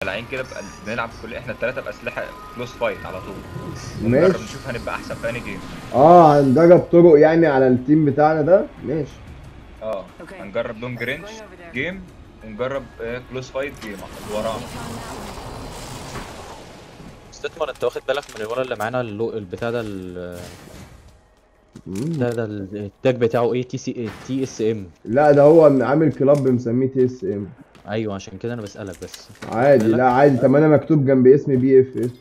طالعين كده بقى بنلعب كل احنا الثلاثه باسلحه كلوز فايت على طول ماشي. ونجرب نشوف هنبقى احسن في انهي جيم اه هنجرب طرق يعني على التيم بتاعنا ده ماشي اه هنجرب لونج رينج جيم ونجرب كلوز فايت جيم ورانا استثمر انت واخد بالك من الولد اللي معانا اللو- البتاع ده ال- مم. ده ده التاج بتاعه ايه تي سي تي اس ام لا ده هو عامل كلاب مسميه تي اس ام ايوه عشان كده انا بسالك بس عادي لا عادي طب انا مكتوب جنب اسمي بي اف اس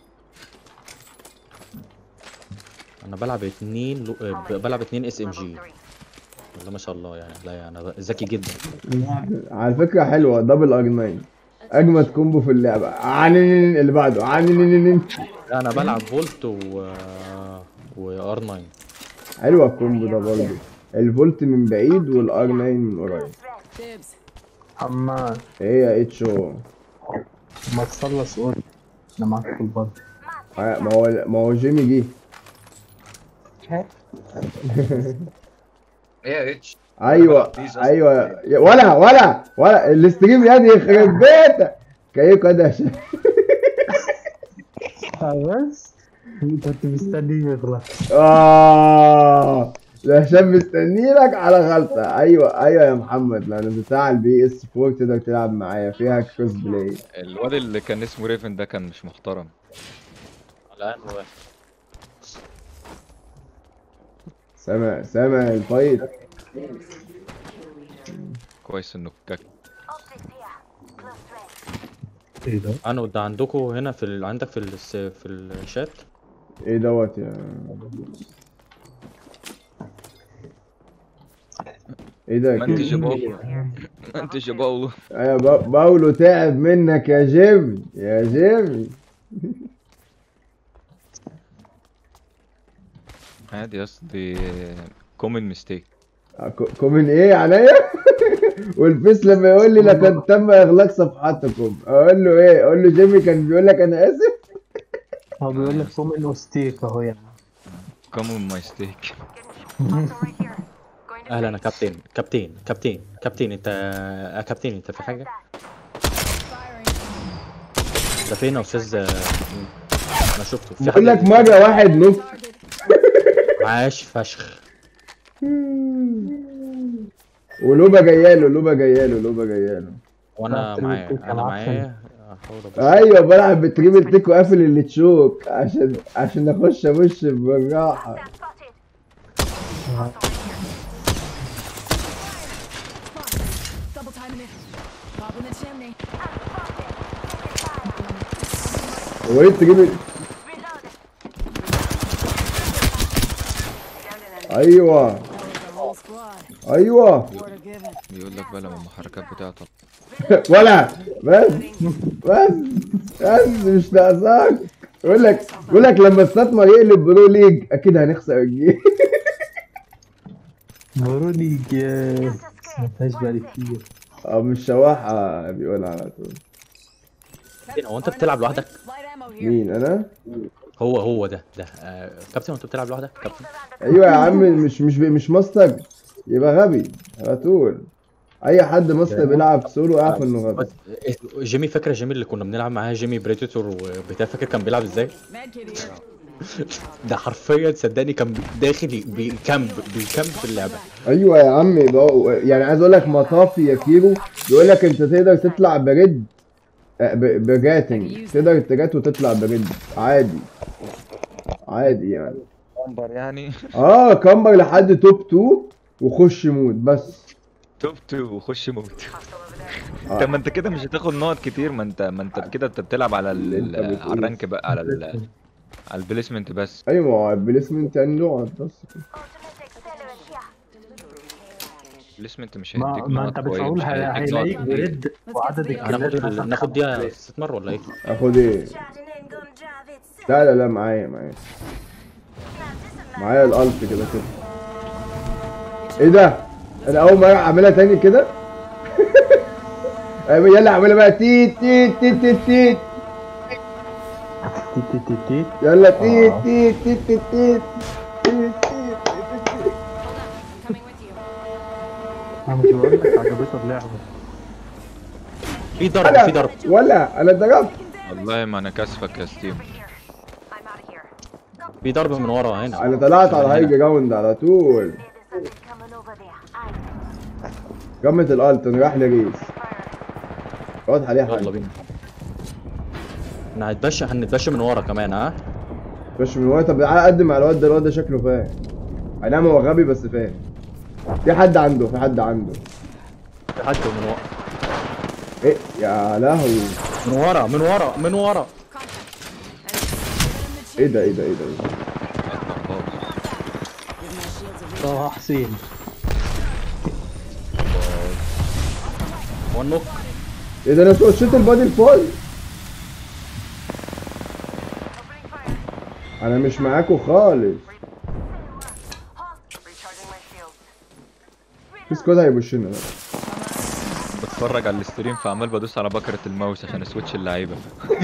انا بلعب اتنين لو... ب- بلعب اتنين اس ام جي والله ما شاء الله يعني لا انا ذكي جدا على فكره حلوه دبل ار 9 اجمد كومبو في اللعبه عنين اللي بعده عنين لا انا بلعب فولت و وار 9 حلوه الكومبو ده برضه الفولت من بعيد والار 9 من قريب اما ايه يا اتش او ما تخلص قول انا معاك في البر ما هو ما هو جيمي جه ايه يا اتش ايوه Please أصلاً. ايوه يا- ولا ولا ولا الاستريم يا دي يخرب بيتك كيف كده يا شباب بس انت كنت مستني يغلط اه ده هشام مستني لك على غلطه ايوه ايوه يا محمد لان بتاع البي اس 4 تقدر تلعب معايا فيها كروس بلاي الواد اللي كان اسمه ريفن ده كان مش محترم الان واحد سامع سامع الفايت كويس انه كاك ايه ده؟ انا ده عندكم هنا في ال... عندك في ال... في الشات ايه دوت يا ايه ده ما انت كده؟ جباولو ما انت جباولو ايوه با- باولو تعب منك يا جيمي يا جيمي عادي يا اسطى دي كومن ميستيك ك- كومن ايه عليا والفيس لما يقول لي لقد تم اغلاق صفحتكم اقول له ايه اقول له جيمي كان بيقول لك انا اسف هو بيقول لك فومن وستيك اهو يعني كومن مايستيك اهلا انا كابتن كابتن كابتن كابتن انت يا كابتن انت في حاجه ده فين يا استاذ انا شفته في بقول لك حد مره واحد نص عاش فشخ ولوبا جاياله لوبا جاياله لوبا جاياله وانا كابتن معايا التيك انا أنا معايا احاول ابص ايوه بلعب بتريبل تيك وقافل اللي تشوك عشان عشان اخش ابش بالراحه Double timing it. Pop in the chimney. هو ايه التريبل ايوه The whole squad. ايوه Order given. بيقول لك بقى لما المحركات بتاعته ولا بس بس بس مش ناقصاك بقول لك بقول لك لما استثمر يقلب برو ليج اكيد هنخسر الجيم مروني يا ما فيهاش بالي كتير اه مش شواحه بيقول على طول كابتن هو انت بتلعب لوحدك Light ammo here. مين انا هو هو ده ده آه، كابتن انت بتلعب لوحدك كابتن ايوه يا عم مش مش مش ماستر يبقى غبي على طول اي حد ماستر بيلعب سولو اعرف انه غبي بس إيه، جيمي فاكره جيمي اللي كنا بنلعب معاه جيمي بريديتور وبتاع فاكر كان بيلعب ازاي Med kit here. ده حرفيا صدقني كان داخل بيكامب بيكامب في اللعبه ايوه يا عم بقى- يعني عايز اقول لك مطافي يا كيرو بيقول لك انت تقدر تطلع بريد آه، ب- بجاتنج تقدر تجات وتطلع بريد عادي عادي يعني كامبر يعني اه كمبر لحد توب 2 وخش موت بس توب 2 وخش موت طب ما انت كده مش هتاخد نقط كتير ما انت ما انت كده انت بتلعب على ال... انت ال- بتقول. على الرانك بقى على ال... على البليسمنت بس ايوه ما هو البليسمنت يعني نقط بس كده. البليسمنت مش ما, هيديك ما نقط انت كويس بتقول مش هي- هيديك هيلاقيك نقط كتير. بريد وعدد هناخد الكلات ال- ناخد دي استثمار ولا ايه؟ اخد ايه لا لا لا معايا معايا معايا الالت كده كده ايه ده انا اول مره اعملها تاني كده أيوة، يلا اعملها بقى تيت تيت تيت تيت تيت تي تي تي تي يلا تيت آه. تيت تيت تيت تيت تيت تيت تيت. Coming with you. انا مش بقول لك عجبتها اللعبه في ضرب في ضرب ولا انا ضربت والله ما انا كاسفك يا ستيم في ضرب من ورا هنا انا طلعت على هاي جراوند على طول قمة الالت انا رايح لريس واضح عليها يلا حاجة بينا احنا هنتبشى هنتبشى من ورا كمان ها مش من وقت طب تعالى اقدم على الواد ده الواد ده شكله فاهم اي نعم هو غبي بس فاهم في حد عنده في حد عنده في حد من ورا ايه يا لهوي من ورا من ورا من ورا ايه ده ايه ده ايه ده, إيه ده؟ طه حسين هو النوك ايه ده انا شفت البادي الفول انا مش معاكو خالص في سكواد هيبوشنا بقى. بتفرج على الاستريم فعمال بدوس على بكرة الماوس عشان اسويتش اللعيبة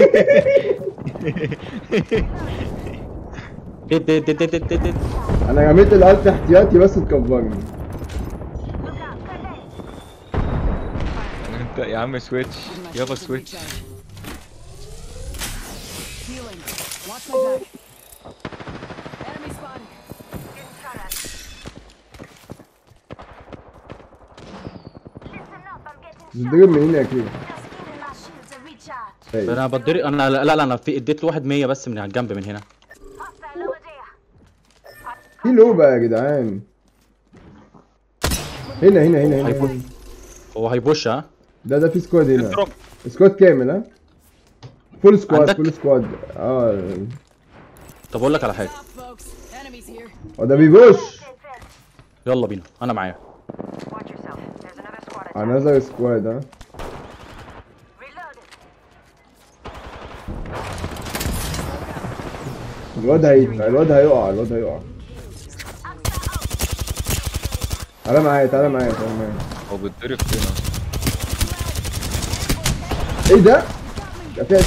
دد دد دد دد دد دد. انا رميت الالت احتياطي بس تكفرني انت يا عم سويتش يابا سويتش Healing. Watch my back. Enemy spotted. تضرب منين يا كيلو طيب. انا بتضرب انا لا لا انا في اديت له واحد 100 بس من على الجنب من هنا في لوبة يا جدعان هنا هنا هنا هنا, هيبوش. هنا. هو هيبوش ها ده ده في سكواد هنا اضرب سكواد كامل ها فول سكواد عندك؟ فول سكواد اه طب اقول لك على حاجه Stop, folks. Enemies here. هو ده بيبوش يلا بينا انا معايا على نظر سكواد ها الواد هي الواد هيقع الواد هيقع تعالى معايا تعالى معايا تعالى معايا هو بيتضرب فين اصلا ايه ده؟ ده فيها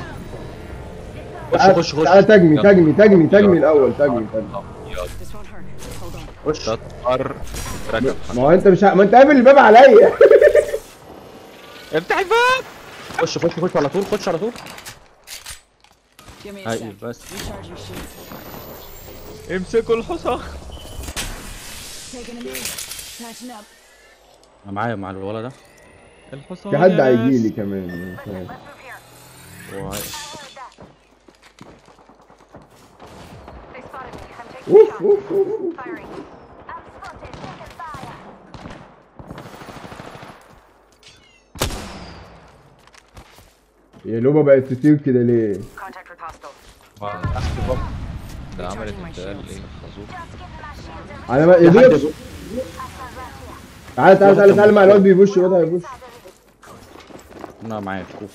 خش تعالى خش خش تعالى تجمي تجمي تجمي تجمي الاول تجمي تجمي This won't hurt. Hold on. خش شطر ركب ما هو انت مش ع- ما انت قافل الباب عليا افتح الباب خش خش خش على طول خش على طول Give me a هاي sec. بس Recharging shields. امسكوا الحصى Taking a knee. Patching up. انا معايا مع الولد ده الحصى في حد هيجي لي كمان هو هي- اوف اوف اوف أوف. يا لوبا بقت تطير كده ليه؟ Contact with hostile. ده عملت انتقال ايه خازوق انا ما يا في حد دوب تعالى تعالى تعالى تعالى مع الواد بيبوش الواد هيبوش انا معايا شوف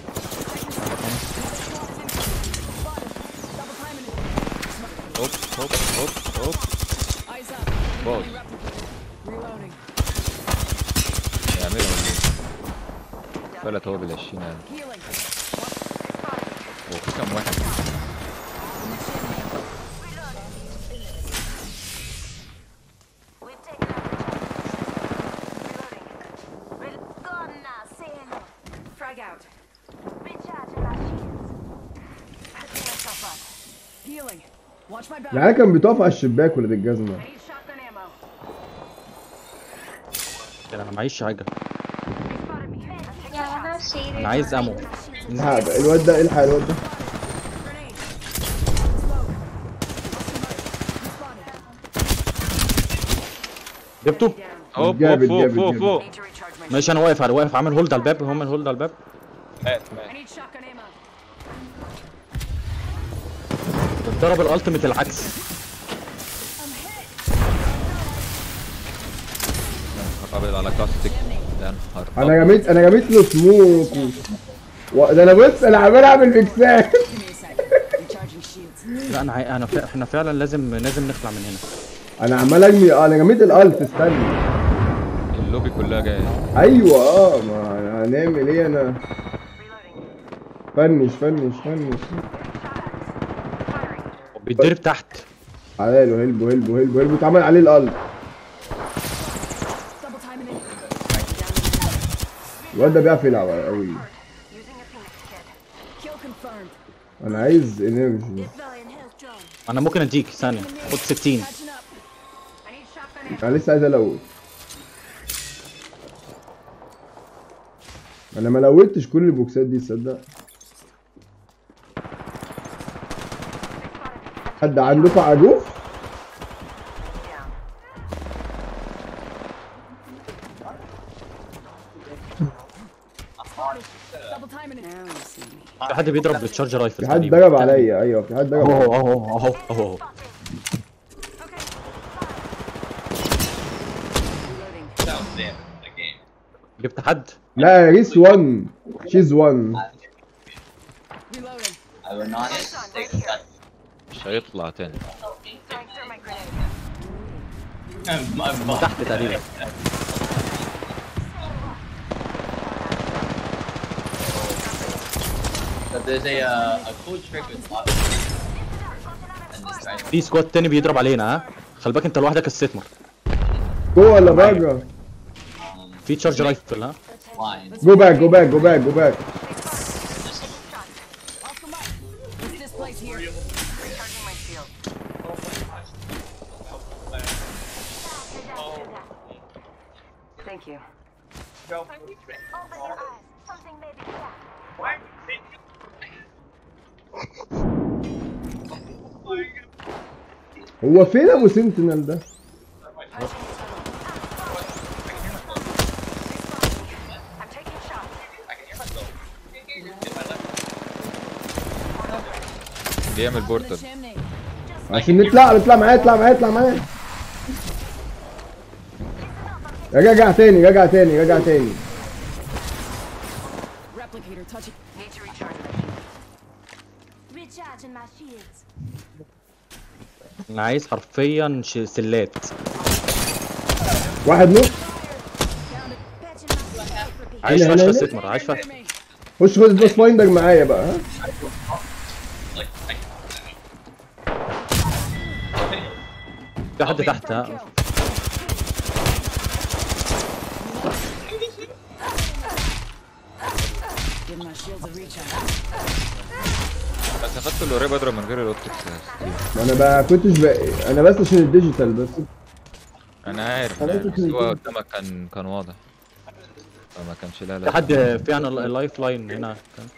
هوب هوب هوب هوب Eyes up. باظ Reloading. يعملها ولا ايه فلت هو بال 20 يعني Healing. هو في كام واحد Frag out. Healing. Watch my back. العيال كان بتقف على الشباك ولاد الجزمة I need shotgun ammo. انا معيش حاجه Yeah, I'm not shaded. انا عايز امو الحق بقى، الواد ده الحق الواد ده Grenade. Smoke. Spotted. جبته هوب جابت- هوب جابت- فوق فوق جابت. فوق Need to recharge my ماشي انا واقف على واقف عامل هولد على الباب هم هولد على الباب مات I مات need shotgun ammo. ضرب الالتيميت العكس قابل على كاستك يا نهار انا رميت انا رميت له سموك و... و... ده انا بص انا عمال اعمل فيكسات Give me a sec. Recharging shields. لا انا عاي- انا فع- احنا فعلا لازم لازم نخلع من هنا انا عمال ارمي اه انا رميت الالت استنى اللوبي كلها جايه ايوه اه ما هنعمل ايه انا فنش فنش فنش بيتضرب تحت تعالى له هلبو هلبو هلبو هلبو اتعمل عليه الالت Double timing it. الواد ده بيعرف يلعب قوي Kill confirmed. انا عايز انرجي Valiant health drone. انا ممكن اديك ثانيه خد 60 Catching up. انا لسه عايز الوت انا ما لوتش كل البوكسات دي تصدق حد عندكم عجوف Double timing it. Now you see me. في حد بيضرب بالتشارج رايفل في حد ضرب عليا ايوه في حد ضرب اهو عليا اهو اهو اهو Reloading. جبت حد لا ريس 1 شيز 1 Reloading. مش هيطلع تاني تحت تقريبا But there's a, uh, a cool trick with lava. And this guy في سكواد تاني بيضرب علينا ها خلي بالك انت لوحدك الستمر جوه ولا بره في تشارج رايفل ها flying. جو باك جو باك جو باك جو باك Off the mark. It's this place here. Thank you. هو فين ابو سنتينل ده بيعمل The بورتال chimney. عشان نطلع اطلع معايا اطلع معايا اطلع معايا رجع تاني رجع تاني رجع تاني Replicator touching. Need to recharge Recharging my shields. انا عايز حرفيا ش- سلات واحد نص Patching my عايش هنا، فشخ هنا. الستمر عايش فشخ خش خد البوس فايندر معايا بقى ها في حد تحت ها Give my shields a recharge. بس اخدت اللي قريب اضرب من غير الاوبتكس ما انا بقى كنتش بقى انا بس عشان الديجيتال بس انا عارف خلاص يعني، بس اتنين. هو قدامك كان كان واضح فما كانش لا في لا حد في عنا اللايف لاين هنا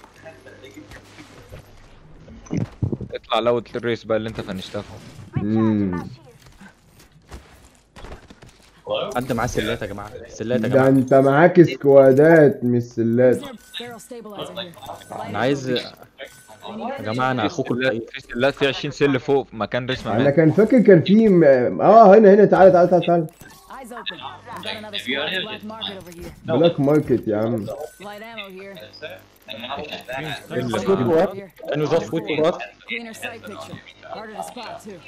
اطلع لو الريس بقى اللي انت فنشتها امم حد معاه سلات يا جماعه سلات يا ده جماعه انت معاك سكوادات مش سلات Barrel stabilizer here. انا عايز يا جماعه انا اخوكم الفقير في لا في 20 سل فوق مكان رسم انا مان كان فاكر كان في م... اه هنا هنا تعالى تعالى تعالى تعالى Eyes open. I've got another squad of black market over here. بلاك ماركت يا عم Light ammo here. اللي Ammo فوق. here. كان يو جاست ويت فور اس Cleaner sight picture. Harder to spot too.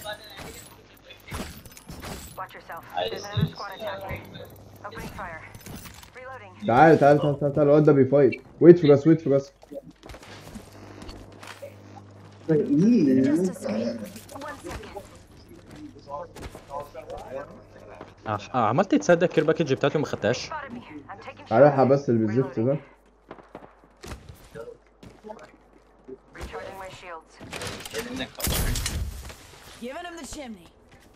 Watch yourself. There's another squad attacking. Opening fire. Reloading. تعالى تعالى تعالى تعالى تعالى الواد ده بيفايت ويت في راس ويت في راس Just a second. One second. عملت تصدق الكير باكج بتاعتي وما خدتهاش Spotted me. I'm taking تعالى shots. الحق بس اللي بالزفت ده Recharging my shields. Giving him the chimney.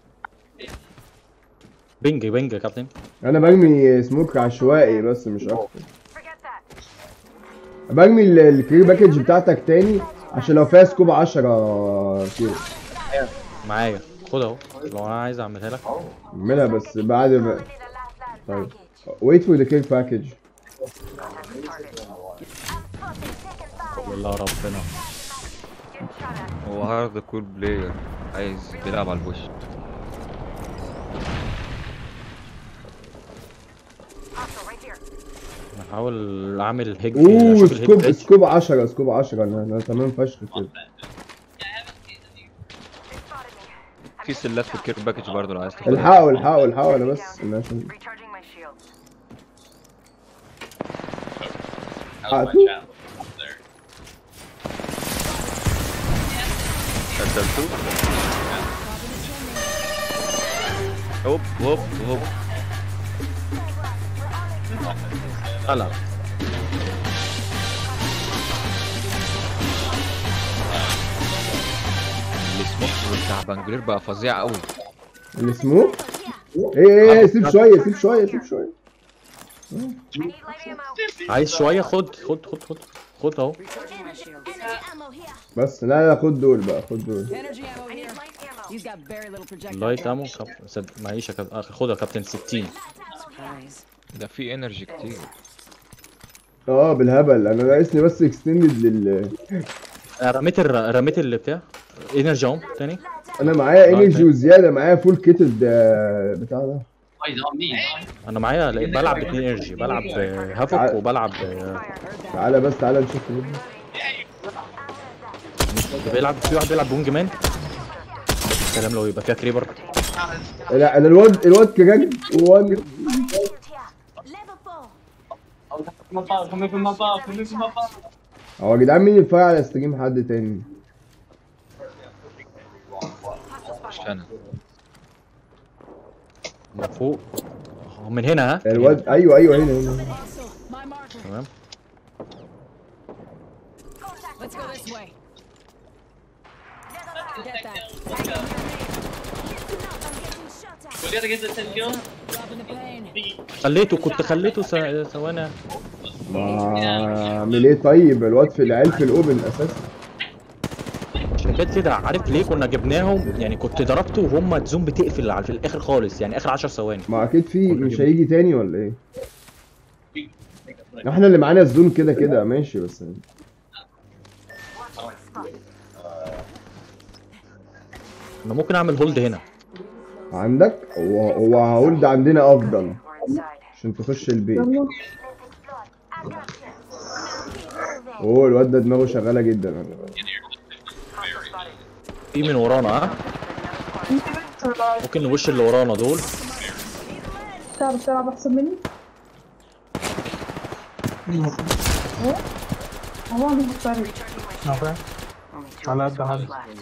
بينج بينج يا كابتن انا برمي سموك عشوائي بس مش اكتر Forget that. برمي ال- الكري باكج بتاعتك تاني عشان لو فيها سكوب 10 كيلو معايا خد اهو لو انا عايز اعملها لك اعملها بس بعد ما Only the last last طيب package. wait for the kill package Contact with target. Spotted second fire. والله ربنا Getting shot at. هو هارد كول بلاير عايز بيلعب على البوش Hostile right here. بحاول اعمل هيج اوه اشوف سكوب الهيج سكوب 10 سكوب 10 انا انا تمام فشخ كده They spotted me. I'm في سلات في الكير باكج برضه لو عايز تاخدها الحقوا الحقوا الحقوا انا بس انا عشان recharging my shields. حقته قتلته هوب هوب هوب لا لا بتاع بنجلير بقى فظيع قوي السموك ايه ايه ايه سيب شويه سيب شويه سيب شويه I need light ammo. عايز شويه خد خد خد خد خد اهو Recharging my shields. Energy ammo here. بس لا لا خد دول بقى خد دول Energy ammo I need here. light ammo. He's got very little projectile. لايت damage. امو كاب... صد... معيش يا كاب... آه، خدها كابتن 60 Surprise. ده في انرجي كتير اه بالهبل انا ناقصني بس اكستندد لل آه، رميت الر... رميت اللي بتاع انرجي اهو تاني انا معايا انرجي وزياده معايا فول كيتد آه، بتاع ده Oh, he's on me. انا معايا بلعب باتنين انرجي بلعب آه، هافوك وبلعب آه، تعالى بس تعالى نشوف بيلعب في واحد بيلعب بونج مان الكلام لو يبقى فيها كريبر لا انا الواد الواد كراجل وان Here. Level 4. Oh, come above, come from above, come from above. هو يا جدعان مين يتفرج على ستريم حد تاني مش انا من فوق آه، من هنا ها الواد ايوه ايوه هنا هنا Also, my marker. تمام Let's go this way. Get that. I'm getting shot at. We gotta get the 10 kills. Dropping the pain. خليته كنت خليته س- ثواني ما اعمل ايه طيب الواد في العيال في الاوبن اساسا عشان كده كده عارف ليه كنا جبناهم يعني كنت ضربته وهم تزوم بتقفل على في الاخر خالص يعني اخر 10 ثواني ما اكيد في مش هيجي تاني ولا ايه احنا اللي معانا الزون كده كده ماشي بس انا ممكن اعمل هولد هنا عندك هو هو هقول ده عندنا افضل We're inside. عشان تخش البيت Let's explore. I got you. اوه الواد ده دماغه شغاله جدا Hostile spotted. في من ورانا ها ممكن نوش اللي ورانا دول تعرف تلعب احسن مني؟ ايه؟ هو انا مختار عارفة؟ Only two على of قد us حالي. left.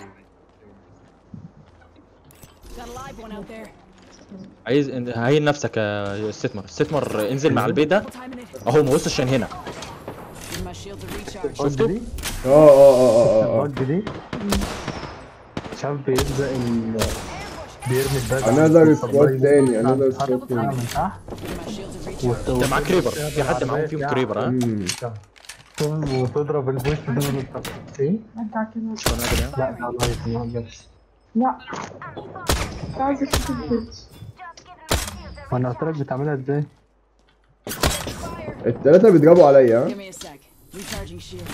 Got a live one out there. عايز إن- هين نفسك يا استثمر استثمر انزل مع البيت ده Double time in it. اهو ما بصش عشان هنا Give my shields a recharge. شفته؟ دي اه اه اه اه اه البج دي مش عارف بيلزق ال بيرمي الباج Another squad تاني، another squad تاني. من تحت Give my shields a recharge. ده معاه كريبر في حد معاهم فيهم كريبر ها مم. وتضرب البوش ده ايه؟ انت كده مش فاهم حاجة يعني. لا ده لايف ما اقدرش لا مش عايز اشوف البيت وانا قلت لك بتعملها ازاي؟ التلاتة بيضربوا عليا ها Give me a sec. Recharging shield.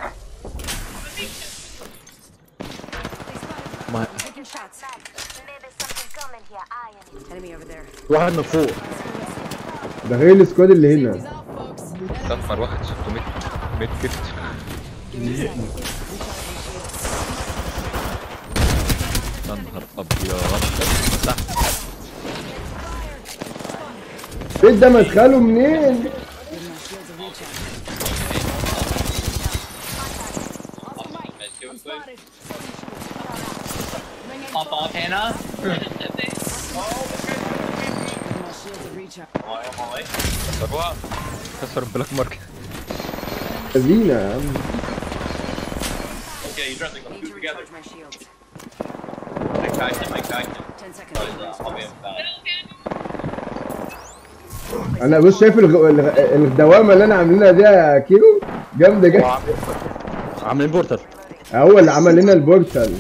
ما Taking shots. Maybe something coming here. Eye on it. Enemy over there. واحد من فوق ده غير السكواد اللي He's هنا out, folks. استثمر واحد 600 100 كت Give me a sec. Recharging shield. يا نهار ابيض صح البيت ده مدخله منين؟ Give my shields a recharge. Let's do it quick. Spotted. Ring eight. Pop off, Hannah. Give my shields a recharge. Oh, I'm on my way. كسروها كسر البلاك ماركت خزينة يا عم Okay, you dress like Need two to together. recharge my shields. Mike Tyson, Mike Tyson. Ten seconds. Oh, he's, uh, I'll be in back. انا بص شايف الغ... الغ... الدوامة اللي انا عاملينها دي يا كيلو جامدة جدا عاملين بورتال هو اللي عمل لنا البورتال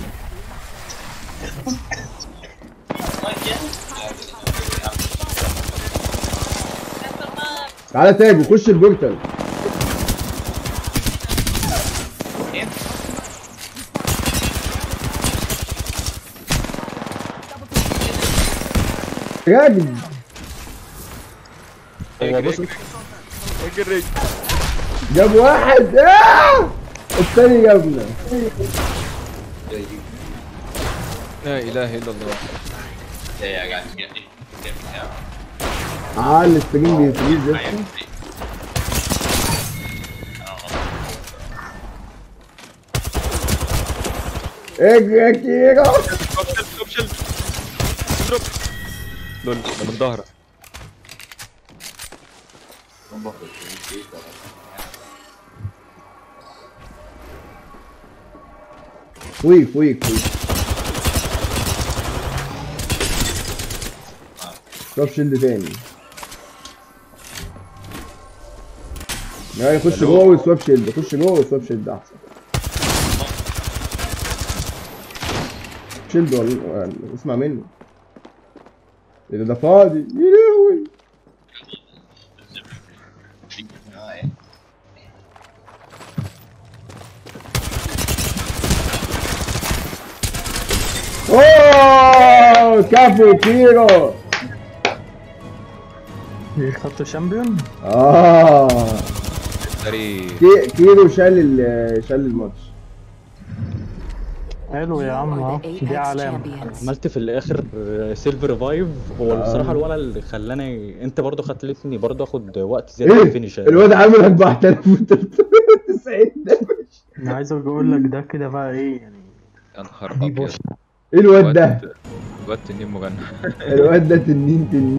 تعالى تاج وخش البورتال راجل هو بص اجري جاب واحد آه! التاني جابنا لا اله الا الله Yeah, yeah, I got you. Get me. Get me down. اه الستريم بيفريز I لسه am safe. اجري يا كيرو اضرب اضرب لول ده من ظهرك فويك فويك فويك سواب شيلد تاني يعني خش جوه وسواب شيلد خش جوه وسواب شيلد احسن شيلد ولا اسمع مني ايه ده ده فاضي يا لهوي اوه كفو كيرو خدتوا شامبيون اه تاري كي- كيرو شال ال- شال الماتش حلو يا عم اهو دي علامة عملت في الاخر سيلفر فايف هو بصراحه الولد اللي خلاني انت برضو خلتني برضو اخد وقت زياده في ايه الفينش الواد عامل 4390 انا عايز اقول لك ده كده بقى ايه يعني يا نهار دي ابيض بوش ايه الواد ده الواد تنين مجنح الواد ده تنين تنين